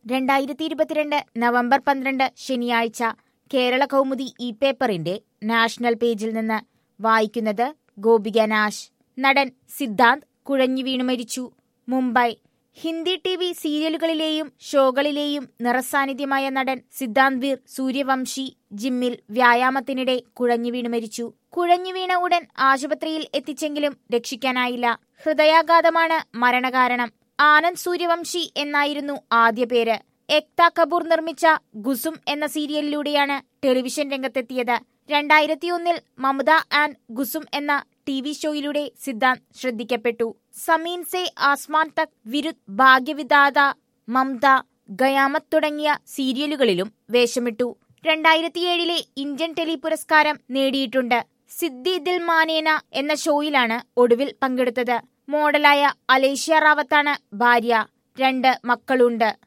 രണ്ടായിരത്തി ഇരുപത്തിരണ്ട് നവംബർ പന്ത്രണ്ട് ശനിയാഴ്ച കേരള കൗമുദി ഇ പേപ്പറിന്റെ നാഷണൽ പേജിൽ നിന്ന് വായിക്കുന്നത് ഗോപിക നാശ് നടൻ സിദ്ധാന്ത് കുഴഞ്ഞു വീണു മരിച്ചു മുംബൈ ഹിന്ദി ടി വി സീരിയലുകളിലെയും ഷോകളിലെയും നിറസാന്നിധ്യമായ നടൻ സിദ്ധാന്ത് വീർ സൂര്യവംശി ജിമ്മിൽ വ്യായാമത്തിനിടെ കുഴഞ്ഞു വീണു മരിച്ചു കുഴഞ്ഞു വീണ ഉടൻ ആശുപത്രിയിൽ എത്തിച്ചെങ്കിലും രക്ഷിക്കാനായില്ല ഹൃദയാഘാതമാണ് മരണകാരണം ആനന്ദ് സൂര്യവംശി എന്നായിരുന്നു ആദ്യ പേര് എക്ത കപൂർ നിർമ്മിച്ച ഗുസും എന്ന സീരിയലിലൂടെയാണ് ടെലിവിഷൻ രംഗത്തെത്തിയത് രണ്ടായിരത്തിയൊന്നിൽ മമത ആൻഡ് ഗുസും എന്ന ടി വി ഷോയിലൂടെ സിദ്ധാന്ത് ശ്രദ്ധിക്കപ്പെട്ടു സമീൻ സെ ആസ്മാൻ തക് വിരുദ് ഭാഗ്യവിദാത മമത ഗയാമത്ത് തുടങ്ങിയ സീരിയലുകളിലും വേഷമിട്ടു രണ്ടായിരത്തിയേഴിലെ ഇന്ത്യൻ ടെലി പുരസ്കാരം നേടിയിട്ടുണ്ട് സിദ്ധി ദിൽ മാനേന എന്ന ഷോയിലാണ് ഒടുവിൽ പങ്കെടുത്തത് മോഡലായ അലേഷ്യ റാവത്താണ് ഭാര്യ രണ്ട് മക്കളുണ്ട്